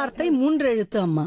வார்த்தை மூன்று எழுத்து அம்மா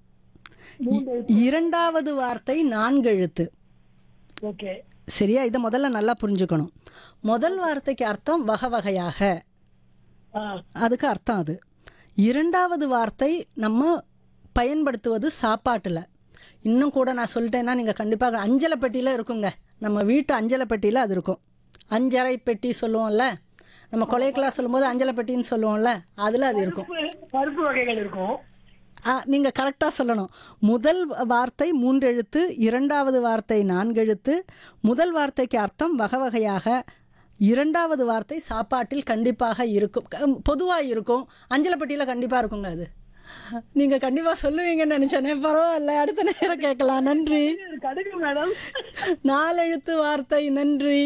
இ- இரண்டாவது வார்த்தை நான்கு எழுத்து ஓகே சரியா இதை முதல்ல நல்லா புரிஞ்சுக்கணும் முதல் வார்த்தைக்கு அர்த்தம் வகை வகையாக ஆ அதுக்கு அர்த்தம் அது இரண்டாவது வார்த்தை நம்ம பயன்படுத்துவது சாப்பாட்டில் இன்னும் கூட நான் சொல்லிட்டேன்னா நீங்கள் கண்டிப்பாக அஞ்சலை பெட்டியில் இருக்குங்க நம்ம வீட்டு அஞ்சலை பெட்டியில் அது இருக்கும் அஞ்சரை பெட்டி சொல்லுவோம்ல நம்ம கொலைக்கெல்லாம் சொல்லும்போது அஞ்சலை பெட்டின்னு சொல்லுவோம்ல அதில் அது இருக்கும் பருப்பு- பருப்பு வகைகள் இருக்கும் நீங்கள் கரெக்டாக சொல்லணும் முதல் வார்த்தை மூன்று எழுத்து இரண்டாவது வார்த்தை நான்கு எழுத்து முதல் வார்த்தைக்கு அர்த்தம் வகை வகையாக இரண்டாவது வார்த்தை சாப்பாட்டில் கண்டிப்பாக இருக்கும் பொதுவாக இருக்கும் அஞ்சலப்பட்டியில் கண்டிப்பாக இருக்குங்க அது நீங்கள் கண்டிப்பாக சொல்லுவீங்கன்னு நினச்சேனே பரவாயில்ல அடுத்த நேரம் கேட்கலாம் நன்றி கடுகு மேடம் நாலெழுத்து வார்த்தை நன்றி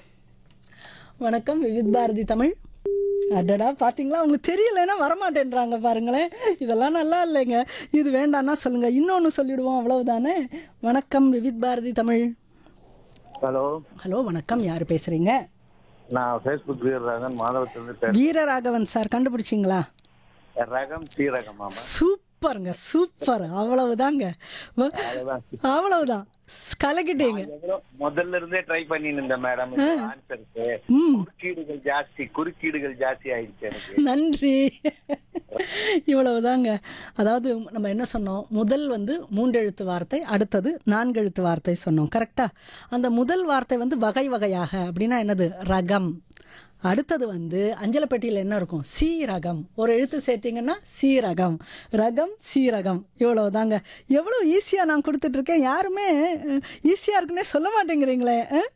வணக்கம் விவித் பாரதி தமிழ் அடடா பார்த்தீங்களா அவங்க தெரியலைன்னா வரமாட்டேன்றாங்க பாருங்களேன் இதெல்லாம் நல்லா இல்லைங்க இது வேண்டாம்னா சொல்லுங்கள் இன்னொன்று சொல்லிடுவோம் அவ்வளவுதானே வணக்கம் விவித் பாரதி தமிழ் ஹலோ ஹலோ வணக்கம் யார் பேசுகிறீங்க நான் ஃபேஸ்புக் வீரராகன் மாதவத்திலிருந்து பேசுறேன் வீரராகவன் சார் கண்டுபிடிச்சிங்களா ரகம் சீரகம் ஆமா சூப்பருங்க சூப்பர் அவ்வளவுதாங்க வ- அதுதான். அவ்வளவுதான் கலக்கிட்டீங்க எவ்வளவு முதல்ல இருந்தே ட்ரை பண்ணிட்டு இருந்தேன் மேடம் ஆன்சருக்கு ம் குறுக்கீடுகள் ஜாஸ்தி குறுக்கீடுகள் ஜாஸ்தி ஆயிடுச்சு எனக்கு நன்றி இவ்வளவுதாங்க அதாவது நம்ம என்ன சொன்னோம் முதல் வந்து மூன்றெழுத்து வார்த்தை அடுத்தது நான்கெழுத்து வார்த்தை சொன்னோம் கரெக்டா அந்த முதல் வார்த்தை வந்து வகை வகையாக அப்படின்னா என்னது ரகம் அடுத்தது வந்து அஞ்சலப்பட்டியில் என்ன இருக்கும் சீரகம் ஒரு எழுத்து சேர்த்தீங்கன்னா சீரகம் ரகம் சீரகம் இவ்வளவுதாங்க எவ்வளோ ஈஸியாக நான் கொடுத்துட்ருக்கேன் யாருமே ஈஸியாக இருக்குன்னே சொல்ல மாட்டேங்கிறீங்களே அஹ்?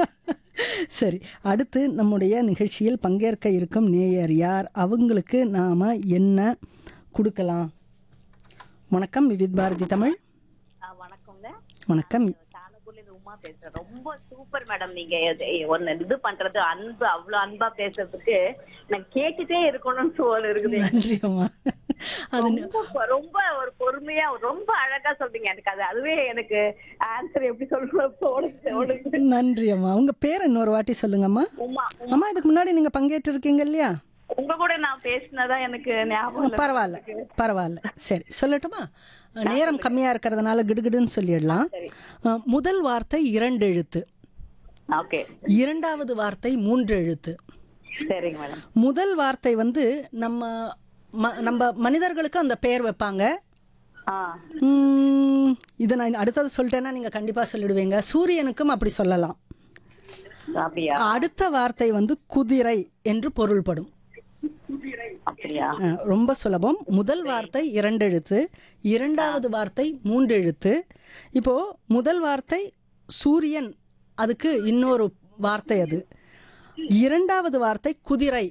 சரி அடுத்து நம்முடைய நிகழ்ச்சியில் பங்கேற்க இருக்கும் நேயர் யார் அவங்களுக்கு நாம் என்ன கொடுக்கலாம் வணக்கம் விவித் பாரதி தமிழ் ஆ, வணக்கங்க வணக்கம் தானபுரில இருந்து உமா பேசுறேன் ரொம்ப சூப்பர் மேடம் நீங்க இது- ஒன்னு இது பண்றது அன்பு அவ்வளவு அன்பா பேசுறதுக்கு நான் கேட்டுட்டே இருக்கணும்னு தோல் இருக்குது நன்றி அம்மா அது ரொம்ப ரொம்ப ஒரு பொறுமையா ரொம்ப அழகா சொல்றீங்க எனக்கு அது அதுவே எனக்கு ஆன்சர் எப்படி சொல்றது தோணுது தோணுது நன்றி அம்மா உங்கள் பேர் இன்னொரு வாட்டி சொல்லுங்கம்மா உமா அம்மா இதுக்கு முன்னாடி நீங்கள் பங்கேற்று இருக்கீங்க இல்லையா உங்க கூட நான் பேசினதா எனக்கு ஞாபகம் இல்ல. பரவாயில்ல பரவாயில்ல சரி சொல்லட்டுமா நேரம் கம்மியாக இருக்கிறதுனால கிடுகிடுன்னு சொல்லிடலாம் அஹ், முதல் வார்த்தை இரண்டு எழுத்து ஓகே இரண்டாவது வார்த்தை மூன்று எழுத்து சரிங்க மேடம் முதல் வார்த்தை வந்து நம்ம ம- நம்ம மனிதர்களுக்கு அந்த பெயர் வைப்பாங்க ஆ உம், இதை நான் அடுத்தது சொல்லிட்டேன்னா நீங்கள் கண்டிப்பாக சொல்லிடுவீங்க சூரியனுக்கும் அப்படி சொல்லலாம் அப்படியா அடுத்த வார்த்தை வந்து குதிரை என்று பொருள்படும் அப்படியா அஹ், ரொம்ப சுலபம் முதல் வார்த்தை இரண்டு எழுத்து இரண்டாவது வார்த்தை மூன்று எழுத்து இப்போ முதல் வார்த்தை சூரியன் அதுக்கு இன்னொரு வார்த்தை அது இரண்டாவது வார்த்தை குதிரை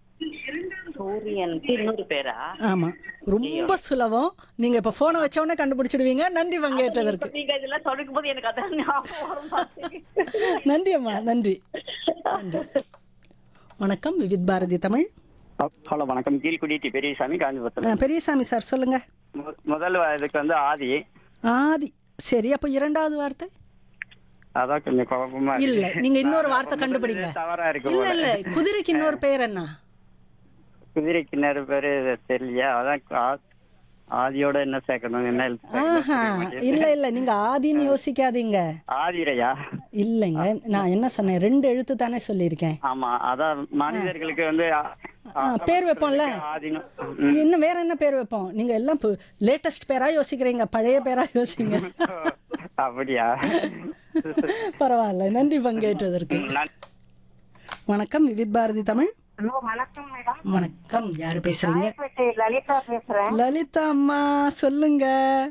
சூரியனுக்கு இன்னொரு பேரா ஆமாம் ரொம்ப சுலபம் நீங்கள் இப்போ ஃபோனை வச்ச உடனே கண்டுபிடிச்சிடுவீங்க நன்றி பங்கேற்றதற்கு நீங்க இதெல்லாம் சொல்லும் போது எனக்கு அதான் ஞாபகம் வரும் பாத்தீங்க. நன்றி அம்மா நன்றி நன்றி வணக்கம் விவித் பாரதி தமிழ் ஹலோ வணக்கம் கீழ்குடி டி பெரியசாமி காஞ்சிபுரத்தில் அஹ், பெரியசாமி சார் சொல்லுங்க மு- முதல் வ- இதுக்கு வந்து ஆதி ஆதி சரி அப்போ இரண்டாவது வார்த்தை அதான் கொஞ்சம் குழப்பமா இருக்கு. இல்ல நீங்க இன்னொரு நான் வார்த்தை முதல்ல கண்டுபிடிங்க தவறா இருக்கு இல்ல போல. இல்ல குதிரைக்கு இன்னொரு பெயர் என்ன குதிரைக்கு நேரு பேரு தெரியலையா அதான் ஆ- ஆதியோட என்ன சேர்க்கணும் என்ன எழுத்து சேர்க்கணும் ஆஹா தெரிய மாட்டேங்குது. இல்ல இல்ல நீங்க ஆதின்னு யோசிக்காதீங்க ஆதிரையா இல்லைங்க நான் என்ன சொன்னேன் ரெண்டு எழுத்து தானே சொல்லியிருக்கேன் ஆமா அதான் மனிதர்களுக்கு வந்து ஆ- ஆ, பேர் வைப்போம்ல ஆதின்னு இன்னும் வேற என்ன பேர் வைப்போம் நீங்க எல்லாம் லேட்டஸ்ட் பேரா யோசிக்கிறீங்க பழைய பேரா யோசிங்க அப்படியா பரவாயில்ல நன்றி பங்கேற்றதற்கு நான் வணக்கம் விவித் பாரதி தமிழ் ஹலோ வணக்கம் மேடம் வணக்கம் யாரு பேசுறீங்க லலிதா பேசுறேன் லலிதா அம்மா சொல்லுங்க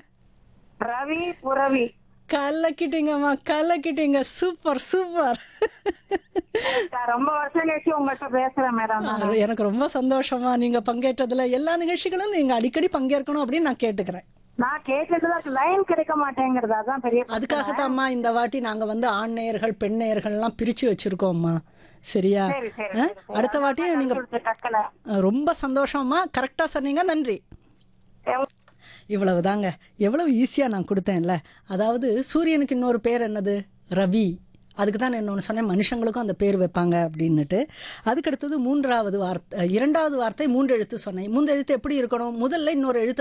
ரவி புரவி கலக்கிட்டீங்கம்மா கலக்கிட்டீங்க சூப்பர் சூப்பர் ரொம்ப வருஷம் கழிச்சு உங்கள்கிட்ட பேசுறேன் மேடம் எனக்கு ரொம்ப சந்தோஷமா நீங்க பங்கேற்றதுல எல்லா நிகழ்ச்சிகளும் நீங்க அடிக்கடி பங்கேற்கணும் அப்படின்னு நான் கேட்டுக்கிறேன் நான் கேட்டதுல லைன் கிடைக்க மாட்டேங்கிறது அதான் பெரிய அதுக்காகத்தாம்மா இந்த வாட்டி நாங்க வந்து ஆண் நேயர்கள் பெண் நேயர்கள்லாம் பிரிச்சு வச்சிருக்கோம்மா சரியா ஆ? அடுத்த வாட்டியும் நீங்க டக்குல அஹ், ரொம்ப சந்தோஷமா கரெக்டா சொன்னீங்க நன்றி இவ்வளவுதாங்க எவ்வளவு ஈஸியா நான் கொடுத்தேன்ல அதாவது சூரியனுக்கு இன்னொரு பேர் என்னது ரவி அதுக்கு தான் நான் இன்னொன்று சொன்னேன் மனுஷங்களுக்கும் அந்த பேர் வைப்பாங்க அப்படின்னுட்டு அதுக்கடுத்தது மூன்றாவது வார்த்தை இரண்டாவது வார்த்தை மூன்று எழுத்து சொன்னேன் மூன்று எழுத்து எப்படி இருக்கணும் முதல்ல இன்னொரு எழுத்து